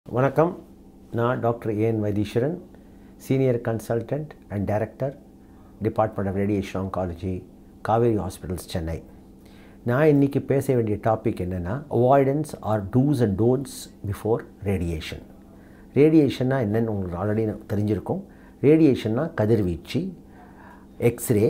வணக்கம் நான் doctor A N Vaitheeswaran senior consultant and director department of radiation oncology Kaveri hospitals Chennai நான் இன்றைக்கி பேச வேண்டிய டாபிக் என்னென்னா avoidance or dos and don'ts before radiation ரேடியேஷன்னா என்னென்னு உங்களுக்கு ஆல்ரெடி தெரிஞ்சிருக்கும் ரேடியேஷன்னா கதிர்வீச்சு X ray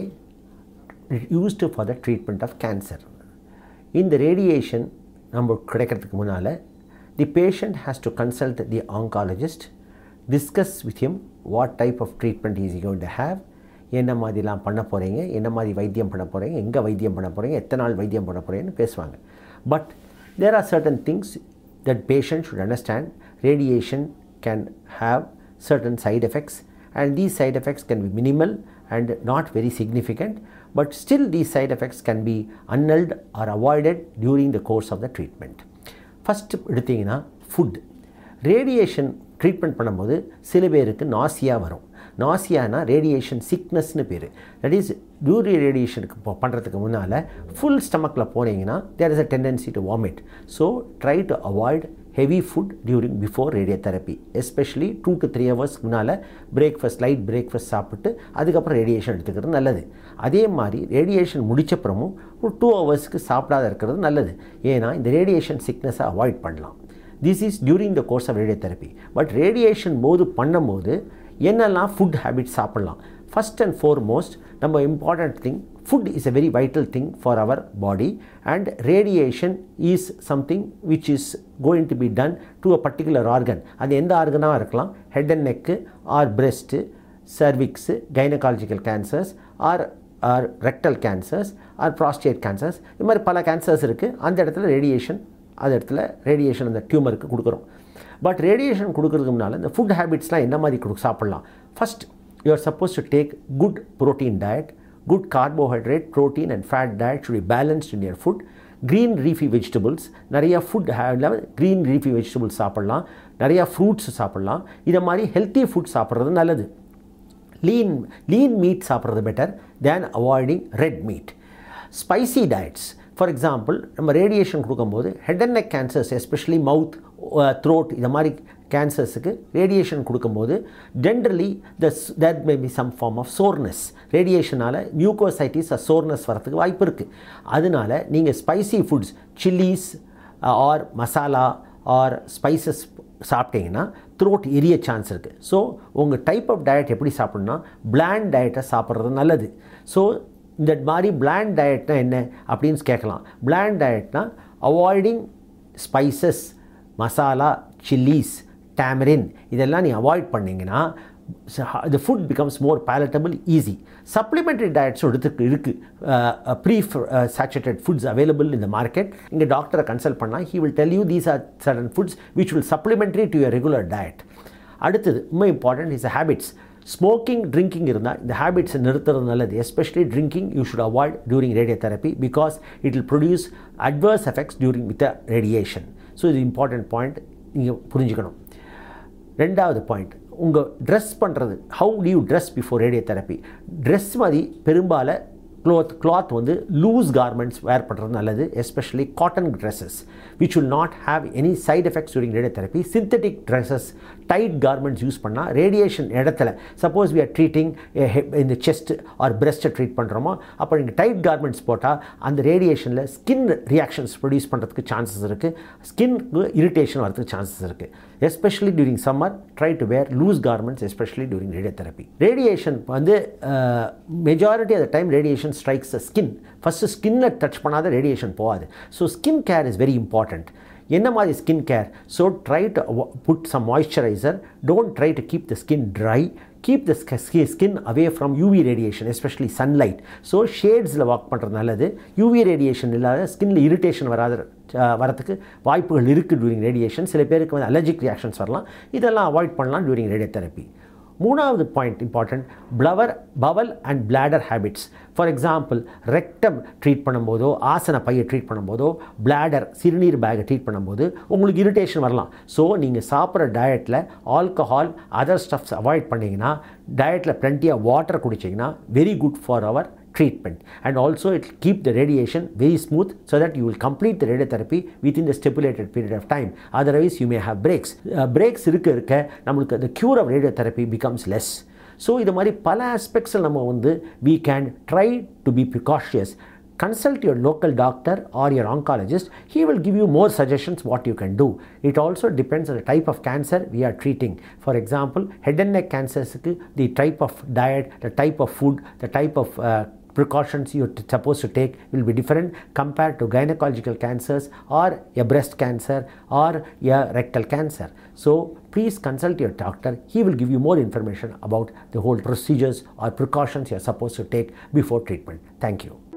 used for the treatment of cancer இந்த ரேடியேஷன் நம்ம கிடைக்கிறதுக்கு முன்னால் the patient has to consult the oncologist discuss with him what type of treatment is going to have என்ன மாதிரிலாம் பண்ண போகிறீங்க என்ன மாதிரி வைத்தியம் பண்ண போகிறீங்க எங்கே வைத்தியம் பண்ண போகிறீங்க எத்தனை நாள் வைத்தியம் பண்ண போகிறீங்கன்னு பேசுவாங்க but there are certain things that patient should understand radiation can have certain side effects and these side effects can be minimal and not very significant but still these side effects can be annulled or avoided during the course of the treatment first எடுத்தீங்கன்னா food radiation treatment பண்ணும்போது சில பேருக்கு nausea வரும் நாசியானா radiation சிக்னஸ்னு பேர் that is டியூரி ரேடியேஷனுக்கு இப்போ பண்ணுறதுக்கு முன்னால் full ஸ்டமக்கில் போனீங்கன்னா there is a tendency to vomit so try to avoid heavy food during before radio therapy especially two to three ஹவர்ஸ்க்கு முன்னால் பிரேக்ஃபாஸ்ட் லைட் பிரேக்ஃபாஸ்ட் சாப்பிட்டு அதுக்கப்புறம் ரேடியேஷன் எடுத்துக்கிறது நல்லது அதே மாதிரி ரேடியேஷன் முடிச்சப்புறமும் ஒரு டூ ஹவர்ஸ்க்கு சாப்பிடாத இருக்கிறது நல்லது ஏன்னா இந்த ரேடியேஷன் சிக்னஸை அவாய்ட் பண்ணலாம் this is during the course of radio therapy but radiation போது பண்ணும்போது என்னெல்லாம் ஃபுட் ஹேபிட்ஸ் சாப்பிட்லாம் ஃபஸ்ட் அண்ட் ஃபோர்மோஸ்ட் நம்ம important thing food is a very vital thing for our body and radiation is something which is going to be done to a particular organ அது எந்த ஆர்கனாக இருக்கலாம் head and neck or breast cervix gynaecological cancers or or rectal cancers or prostate cancers இது மாதிரி பல cancers இருக்குது அந்த இடத்துல ரேடியேஷன் அந்த இடத்துல ரேடியேஷன் அந்த டியூமருக்கு கொடுக்குறோம் பட் ரேடியேஷன் கொடுக்கறதுக்கு முன்னால் இந்த ஃபுட் ஹேபிட்ஸ்லாம் என்ன மாதிரி கொடு சாப்பிட்லாம் first you are suppose to take good protein diet good carbohydrate protein and fat diet should be balanced in your food green leafy vegetables நிறைய ஃபுட் க்ரீன் லீஃபி வெஜிடபிள்ஸ் சாப்பிட்லாம் நிறையா ஃப்ரூட்ஸ் சாப்பிட்லாம் இதை மாதிரி ஹெல்த்தி ஃபுட் சாப்பிட்றது நல்லது lean lean meat சாப்பிட்றது better than avoiding red meat spicy diets for example நம்ம ரேடியேஷன் கொடுக்கும்போது head and neck cancers especially mouth throat இந்த மாதிரி கேன்சர்ஸுக்கு ரேடியேஷன் கொடுக்கும்போது generally the that may be some form of soreness ரேடியேஷனால் மியூகோசைட்டிஸ் சோர்னஸ் வரத்துக்கு வாய்ப்பு இருக்குது அதனால் நீங்கள் spicy foods chillies or masala or spices சாப்பிட்டீங்கன்னா த்ரோட் எரிய சான்ஸ் இருக்குது ஸோ உங்கள் டைப் ஆஃப் டயட் எப்படி சாப்பிட்ணுன்னா பிளாண்ட் டயட்டை சாப்பிட்றது நல்லது ஸோ இந்த மாதிரி பிளாண்ட் டயட்னா என்ன அப்படின்னு கேட்கலாம் பிளாண்ட் டயட்னா avoiding spices masala chillies tamarind இதெல்லாம் நீ அவாய்ட் பண்ணிங்கன்னா the food becomes more palatable easy supplementary டயட்ஸும் எடுத்துக்கு இருக்குது ப்ரீ சேச்சுரேட்டட் ஃபுட்ஸ் அவைலபிள் இந்த மார்க்கெட் இங்கே டாக்டரை கன்சல்ட் பண்ணால் he will tell you these are certain foods which will supplementary to your regular diet அடுத்தது ரொம்ப important is habits smoking drinking இருந்தால் இந்த ஹேபிட்ஸை நிறுத்துறது நல்லது especially drinking you should avoid during radio therapy because it will produce adverse effects during with radiation so இது important point நீங்கள் புரிஞ்சுக்கணும் ரெண்டாவது பாயிண்ட் உங்கள் ட்ரெஸ் பண்ணுறது how to you dress before radio therapy dress மாதிரி பெரும்பாலும் க்ளோத் கிளாத் வந்து loose garments wear பண்ணுறது நல்லது especially cotton dresses which will not have any side effects during radio therapy synthetic dresses tight garments use பண்ணால் radiation இடத்துல suppose we are treating இந்த chest or பிரெஸ்ட்டை treat பண்ணுறோமோ அப்போ நீங்கள் டைட் கார்மெண்ட்ஸ் போட்டால் அந்த ரேடியேஷனில் ஸ்கின் ரியாக்ஷன்ஸ் ப்ரொடியூஸ் பண்ணுறதுக்கு சான்சஸ் இருக்குது ஸ்கின்க்கு இரிட்டேஷன் வரதுக்கு சான்சஸ் இருக்குது especially during summer try to wear loose garments especially during radio therapy radiation வந்து majority of the time radiation strikes the skin first ஸ்கின்னை டச் பண்ணாத ரேடியேஷன் போகாது so skin care is very important என்ன மாதிரி skin care so try to put some moisturizer don't try to keep the skin dry keep the skin away from UV radiation especially sunlight so ஷேட்ஸில் walk பண்ணுறது நல்லது UV radiation இல்லாத ஸ்கின்னில் irritation வராத வரத்துக்கு வாய்ப்புகள் இருக்குது டியூரிங் ரேடியேஷன் சில பேருக்கு வந்து அலர்ஜிக் ரியாக்ஷன்ஸ் வரலாம் இதெல்லாம் அவாய்ட் பண்ணலாம் டியூரிங் ரேடியோ தெரப்பி மூணாவது point important flower bowel and bladder habits for example rectum treat பண்ணும்போதோ ஆசன பையை ட்ரீட் பண்ணும்போதோ பிளாடர் சிறுநீர் பேக்கை ட்ரீட் பண்ணும்போது உங்களுக்கு இரிட்டேஷன் வரலாம் ஸோ நீங்கள் சாப்பிட்ற டயட்டில் ஆல்கஹால் அதர் ஸ்டப்ஸ் அவாய்ட் பண்ணிங்கன்னா டயட்டில் ப்ளண்ட்டி ஆஃப் வாட்டர் குடிச்சிங்கன்னா very good for our treatment and also it will keep the radiation very smooth so that you will complete the radiotherapy within the stipulated period of time otherwise you may have breaks uh, breaks இருக்க இருக்க நம்மளுக்கு the cure of radiotherapy becomes less so இது மாதிரி பல ஆஸ்பெக்ட்ஸில் நம்ம வந்து we can try to be precautious consult your local doctor or your oncologist he will give you more suggestions what you can do it also depends on the type of cancer we are treating for example head and neck cancers the type of diet the type of food the type of uh, precautions you're t- supposed to take will be different compared to gynecological cancers or a breast cancer or a rectal cancer. So please consult your doctor. He will give you more information about the whole procedures or precautions you're supposed to take before treatment. Thank you.